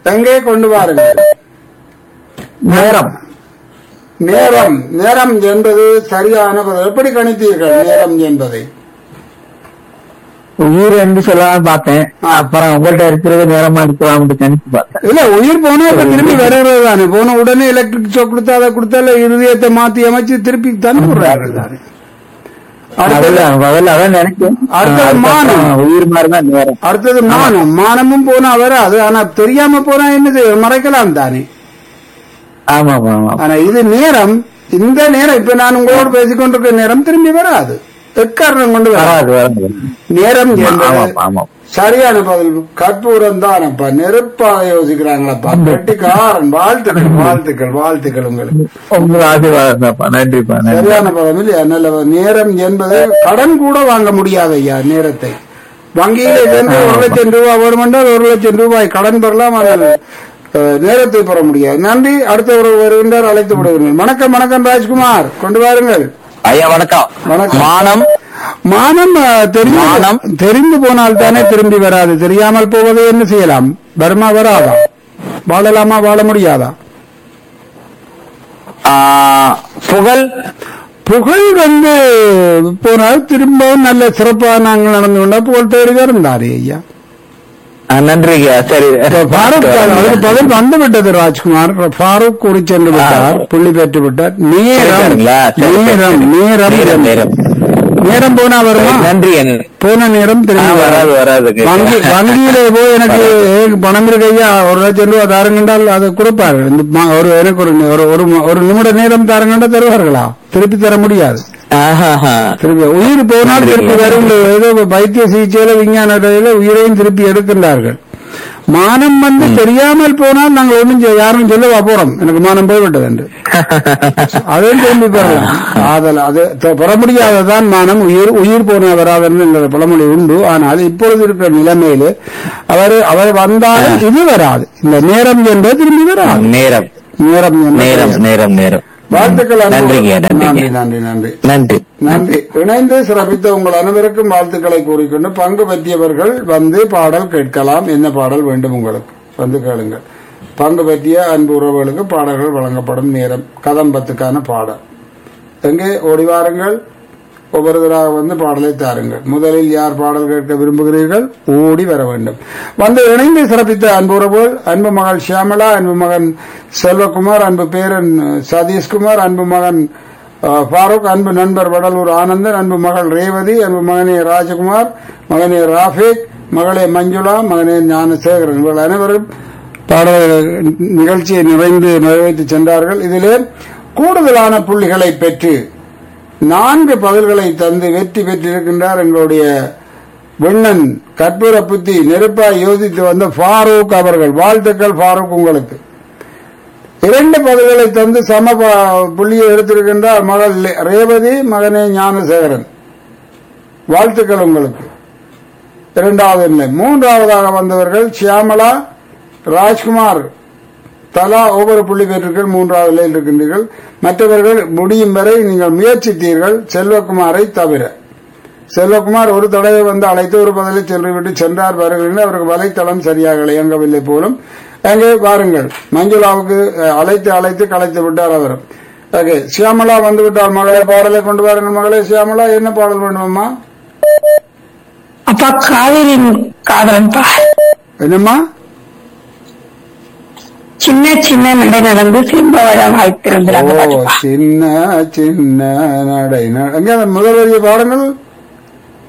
எங்கே கொண்டு வாருங்கள் நேரம் நேரம் நேரம் என்பது சரியான பதில் எப்படி கணித்தீர்கள் நேரம் என்பதை உயிர் என்று சொல்லலாம் பார்த்தேன் அப்புறம் உங்கள்ட்ட இருக்கிறது நேரமா இருக்கலாம்னு கணிச்சு பார்த்தேன் இல்ல உயிர் போனா இப்ப திரும்பி வருகிறது தானே போன உடனே எலக்ட்ரிக் ஷாக் கொடுத்தா அதை கொடுத்தால இருதயத்தை மாத்தி அமைச்சு திருப்பி தந்து விடுறாரு தானே அடுத்தது அதெல்லாம் முதல்ல அதான் நினைச்சேன் அடுத்தது அதுக்கப்புறம் மானம். உயிர் மாதிரி தான் நேரம் அடுத்தது மானம் மானமும் போனா வராது ஆனா தெரியாம போனா என்னது மறைக்கலாம் தானே ஆமா ஆமா ஆமா ஆனா இது நேரம் இந்த நேரம் இப்ப நான் உங்களோடு பேசிக் கொண்டிருக்கிற நேரம் திரும்பி வராது எக்காரணம் கொண்டு வராது வராது வராது நேரம் ஆமா என்பது ஆமா சரியான பதில் கற்பூரம் தானப்பா நெருப்பாக யோசிக்கிறாங்களப்பா கட்டிக்காரன் வாழ்த்துக்கள் வாழ்த்துக்கள் வாழ்த்துக்கள் உங்களுக்கு உங்க ஆசீர்வாதம் தான்ப்பா நன்றிப்பா நன்றி சரியான பதம் இல்லையா நல்ல பதம். நேரம் என்பது கடன் கூட வாங்க முடியாது ஐயா நேரத்தை வங்கியில இருந்து ஒரு லட்சம் ரூபாய் வேணுமென்றால் ஒரு லட்சம் ரூபாய் கடன் பெறலாம் ஆனால் அஹ், நேரத்தை பெற முடியாது நன்றி அடுத்த ஒரு வருகின்றார் அழைத்து விடுகிறேன் வணக்கம் வணக்கம் ராஜ்குமார் கொண்டு வாருங்கள் ஐயா வணக்கம் வணக்கம். மானம் மானம் அஹ், தெரிந்து மானம். தெரிந்து போனால் தானே திரும்பி வராது தெரியாமல் போவதை என்ன செய்யலாம் வருமா வராதா வாழலாமா வாழ முடியாதா ஆ, புகழ் புகழ் வந்து போனால் திரும்பவும் நல்ல சிறப்பா நாங்கள் நடந்து கொண்டா புகழ் தேடி இருந்தாரு ஐயா ஆ, நன்றிங்க சரி ஃபாரூக் அதுக்கு பதில் வந்து விட்டது ராஜ்குமார் ஃபாரூக் கூறி சென்று விட்டார் புள்ளி பெற்று விட்டார் நேரம் சரிங்களா? சரி, சரி, நேரம் சரி. நேரம் நேரம், நேரம். நேரம் போனா வருமா நன்றி என்ன போன நேரம் ஆ, திரும்பி வராது வராதுங்க வங்கி வங்கியில போய் எனக்கு ஏ, பணம் இருக்கு ஐயா ஒரு லட்சம் ரூபாய் தாருங்கண்டால் அதை கொடுப்பார்கள் இந்த ம- ஒரு எனக்கு ஒரு நி- ஒரு- ஒரு ம- ஒரு நிமிட நேரம் தாருங்கண்டா தருவார்களா திருப்பி தர முடியாது ஆஹாஹா. திருப்பி உயிர் போனால் திருப்பி வரும் ஏதோ வைத்திய சிகிச்சையில விஞ்ஞான ரீதியில உயிரையும் திருப்பி எடுக்கின்றார்கள் மானம் வந்து தெரியாமல் போனால் நாங்கள் ஒன்றும் செய்ய- யாரும் சொல்லவா போறோம் எனக்கு மானம் போய்விட்டது என்று அதையும் திரும்பி பெறலாம் ஆதல் அது த- பெற முடியாததான் மானம் உயிர் உயிர் போன வராதன்னு என்ற பழமொழி உண்டு ஆனால் இப்பொழுது இருக்கிற நிலைமையில அவர் அவர் வந்தாலும் இது வராது இந்த நேரம் என்பது திரும்பி வராது நேரம் நேரம் என்பது நேரம் நேரம் நேரம் வாழ்த்துக்கள் அன்பு. நன்றிங்க நன்றி நன்றிங்க நன்றி நன்றி நன்றி நன்றி இணைந்து சிறப்பித்த உங்கள் அனைவருக்கும் வாழ்த்துக்களை கூறிக்கொண்டு பங்கு பற்றியவர்கள் வந்து பாடல் கேட்கலாம் என்ன பாடல் வேண்டும் உங்களுக்கு வந்து கேளுங்கள் பங்கு பற்றிய அன்பு உறவுகளுக்கு பாடல்கள் வழங்கப்படும் நேரம் கதம்பத்துக்கான பாடல் எங்கே ஓடி வாருங்கள் ஒவ்வொருவராக வந்து பாடலை தாருங்கள் முதலில் யார் பாடல் கேட்க விரும்புகிறீர்கள் ஓடி வர வேண்டும் வந்து இணைந்து சிறப்பித்த அன்பு உறவுகள் அன்பு மகள் ஷியாமலா அன்பு மகன் செல்வகுமார் அன்பு பேரன் அஹ், சதீஷ்குமார் அன்பு மகன் அஹ், ஃபாரூக் அன்பு நண்பர் வடலூர் ஆனந்தன் அன்பு மகள் ரேவதி அன்பு மகனே ராஜகுமார் மகனே ராஃபிக் மகளே மஞ்சுளா மகனே ஞானசேகரன் இவர்கள் அனைவரும் பாடல் நிகழ்ச்சியை நிறைந்து நிறைவேற்றி சென்றார்கள் இதிலே கூடுதலான புள்ளிகளை பெற்று நான்கு பதில்களை தந்து வெற்றி பெற்றிருக்கின்றார் எங்களுடைய விண்ணன் கற்பூர புத்தி நெருப்பாய் யோசித்து வந்த ஃபாரூக் அவர்கள் வாழ்த்துக்கள் ஃபாரூக் உங்களுக்கு இரண்டு பதில்களை தந்து சம ப- புள்ளியை எடுத்திருக்கின்றார் மகள் லே- ரேவதி மகனே ஞானசேகரன் வாழ்த்துக்கள் உங்களுக்கு இரண்டாவது இல்லை மூன்றாவதாக வந்தவர்கள் சியாமலா ராஜ்குமார் தலா ஒவ்வொரு புள்ளி பெற்றீர்கள் மூன்றாவது நிலையில் இருக்கின்றீர்கள் மற்றவர்கள் முடியும் வரை நீங்கள் முயற்சித்தீர்கள் செல்வகுமாரை தவிர செல்வகுமார் ஒரு தடவை வந்து அழைத்து ஒரு பதிலை சென்று விட்டு சென்றார் வருகிறேன் அவருக்கு வலைத்தளம் சரியாக இயங்கவில்லை போலும் அங்கே வாருங்கள் மஞ்சுளாவுக்கு அஹ், அழைத்து அழைத்து கலைத்து விட்டார் அவர் ஓகே சியாமலா வந்து விட்டார் மகளே பாடலை கொண்டு வாருங்கள் மகளே சியாமலா என்ன பாடல் வேண்டுமம்மா அப்பா காவிரி காதலன்பா என்னம்மா சின்ன சின்ன நடை நடந்து சிம்ப வர வாய்ப்பு ஓ சின்ன சின்ன நடை நட- எங்க அந்த முதல் வரிய பாடங்கள்